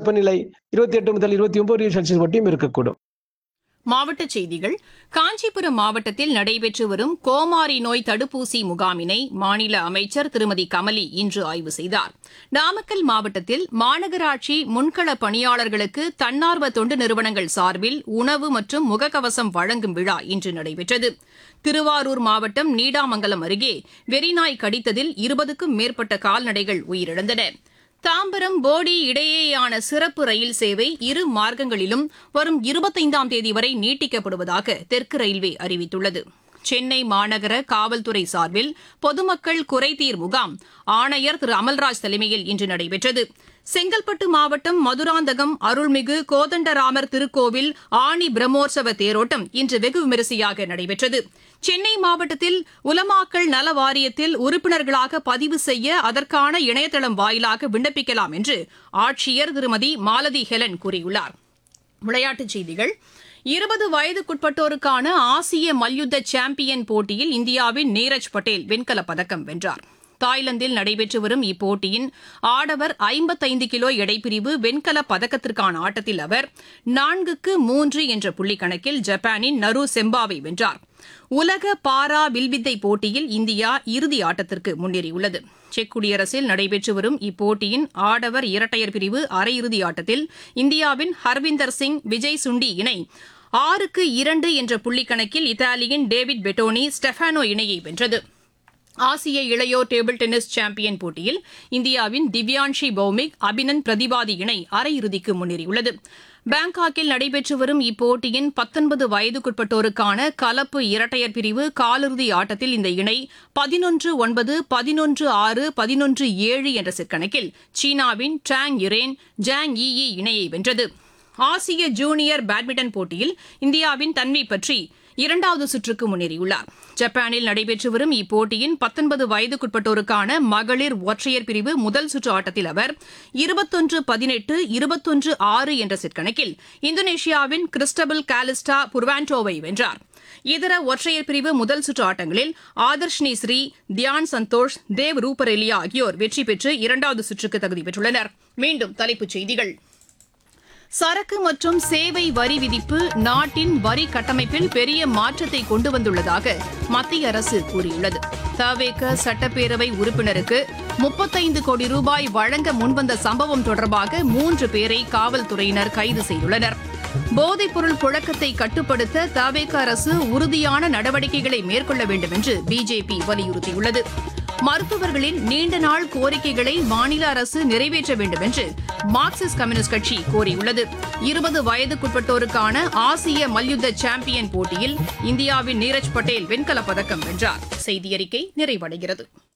வெப்பநிலை இருபத்தி எட்டு முதல் இருபத்தி ஒன்பது டிகிரி செல்சியஸ் வட்டியும் இருக்கக்கூடும் மாவட்டச் செய்திகள் காஞ்சிபுரம் மாவட்டத்தில் நடைபெற்று வரும் கோமாரி நோய் தடுப்பூசி முகாமினை மாநில அமைச்சர் திருமதி கமலி இன்று ஆய்வு செய்தார் நாமக்கல் மாவட்டத்தில் மாநகராட்சி முன்கள பணியாளர்களுக்கு தன்னார்வ தொண்டு நிறுவனங்கள் சார்பில் உணவு மற்றும் முகக்கவசம் வழங்கும் விழா இன்று நடைபெற்றது திருவாரூர் மாவட்டம் நீடாமங்கலம் அருகே வெறிநாய் கடித்ததில் இருபதுக்கும் மேற்பட்ட கால்நடைகள் உயிரிழந்தன தாம்பரம் போடி இடையேயான சிறப்பு ரயில் சேவை இரு மார்க்கங்களிலும் வரும் இருபத்தைந்தாம் தேதி வரை நீட்டிக்கப்படுவதாக தெற்கு ரயில்வே அறிவித்துள்ளது சென்னை மாநகர காவல்துறை சார்பில் பொதுமக்கள் குறைதீர் முகாம் ஆணையர் திரு அமல்ராஜ் தலைமையில் இன்று நடைபெற்றது செங்கல்பட்டு மாவட்டம் மதுராந்தகம் அருள்மிகு கோதண்டராமர் திருக்கோவில் ஆணி பிரம்மோற்சவ தேரோட்டம் இன்று வெகு விமரிசையாக நடைபெற்றது சென்னை மாவட்டத்தில் உலமாக்கல் நல வாரியத்தில் உறுப்பினர்களாக பதிவு செய்ய அதற்கான இணையதளம் வாயிலாக விண்ணப்பிக்கலாம் என்று ஆட்சியர் திருமதி மாலதி ஹெலன் கூறியுள்ளார் விளையாட்டுச் செய்திகள் இருபது வயதுக்குட்பட்டோருக்கான ஆசிய மல்யுத்த சாம்பியன் போட்டியில் இந்தியாவின் நீரஜ் பட்டேல் வெண்கலப் பதக்கம் வென்றார் தாய்லாந்தில் நடைபெற்று வரும் இப்போட்டியின் ஆடவர் ஐம்பத்தைந்து கிலோ எடைப்பிரிவு வெண்கலப் பதக்கத்திற்கான ஆட்டத்தில் அவர் நான்குக்கு மூன்று என்ற புள்ளிக் கணக்கில் ஜப்பானின் நரு செம்பாவை வென்றார் உலக பாரா வில்வித்தை போட்டியில் இந்தியா இறுதி ஆட்டத்திற்கு முன்னேறியுள்ளது செக் குடியரசில் நடைபெற்று வரும் இப்போட்டியின் ஆடவர் இரட்டையர் பிரிவு அரையிறுதி ஆட்டத்தில் இந்தியாவின் ஹர்விந்தர் சிங் விஜய் சுண்டி இணை ஆறுக்கு இரண்டு என்ற புள்ளிக் கணக்கில் இத்தாலியின் டேவிட் பெட்டோனி ஸ்டெஃபானோ இணையை வென்றது ஆசிய இளையோர் டேபிள் டென்னிஸ் சாம்பியன் போட்டியில் இந்தியாவின் திவ்யான்ஷி பௌமிக் அபினந்த் பிரதிபாதி இணை அரையிறுதிக்கு முன்னேறியுள்ளது பாங்காக்கில் நடைபெற்று வரும் இப்போட்டியின் பத்தொன்பது வயதுக்குட்பட்டோருக்கான கலப்பு இரட்டையர் பிரிவு காலிறுதி ஆட்டத்தில் இந்த இணை பதினொன்று ஒன்பது பதினொன்று ஆறு பதினொன்று ஏழு என்ற செட்கணக்கில் சீனாவின் டாங் யுரேன் ஜாங் ஈ இணையை வென்றது ஆசிய ஜூனியர் பேட்மிண்டன் போட்டியில் இந்தியாவின் தன்வி பற்றி இரண்டாவது சுற்றுக்கு முன்னேறியுள்ளார் ஜப்பானில் நடைபெற்று வரும் இப்போட்டியின் பத்தொன்பது வயதுக்குட்பட்டோருக்கான மகளிர் ஒற்றையர் பிரிவு முதல் சுற்று ஆட்டத்தில் அவர் இருபத்தொன்று பதினெட்டு இருபத்தொன்று ஆறு என்ற செட் கணக்கில் இந்தோனேஷியாவின் கிறிஸ்டபல் காலிஸ்டா புர்வான்டோவை வென்றார் இதர ஒற்றையர் பிரிவு முதல் சுற்று ஆட்டங்களில் ஆதர்ஷ்னி ஸ்ரீ தியான் சந்தோஷ் தேவ் ரூபரெலியா ஆகியோர் வெற்றி பெற்று இரண்டாவது சுற்றுக்கு தகுதி பெற்றுள்ளனர் மீண்டும் தலைப்புச் செய்திகள் சரக்கு மற்றும் சேவை வரி விதிப்பு நாட்டின் வரி கட்டமைப்பில் பெரிய மாற்றத்தை கொண்டு வந்துள்ளதாக மத்திய அரசு கூறியுள்ளது தவேக சட்டப்பேரவை உறுப்பினருக்கு முப்பத்தைந்து கோடி ரூபாய் வழங்க முன்வந்த சம்பவம் தொடர்பாக மூன்று பேரை காவல்துறையினர் கைது செய்துள்ளனர் போதைப்பொருள் புழக்கத்தை கட்டுப்படுத்த தவேக அரசு உறுதியான நடவடிக்கைகளை மேற்கொள்ள வேண்டும் என்று பிஜேபி வலியுறுத்தியுள்ளது மருத்துவர்களின் நீண்ட நாள் கோரிக்கைகளை மாநில அரசு நிறைவேற்ற வேண்டும் என்று மார்க்சிஸ்ட் கம்யூனிஸ்ட் கட்சி கோரியுள்ளது இருபது வயதுக்குட்பட்டோருக்கான ஆசிய மல்யுத்த சாம்பியன் போட்டியில் இந்தியாவின் நீரஜ் பட்டேல் வெண்கலப் பதக்கம் வென்றார் செய்தியறிக்கை நிறைவடைகிறது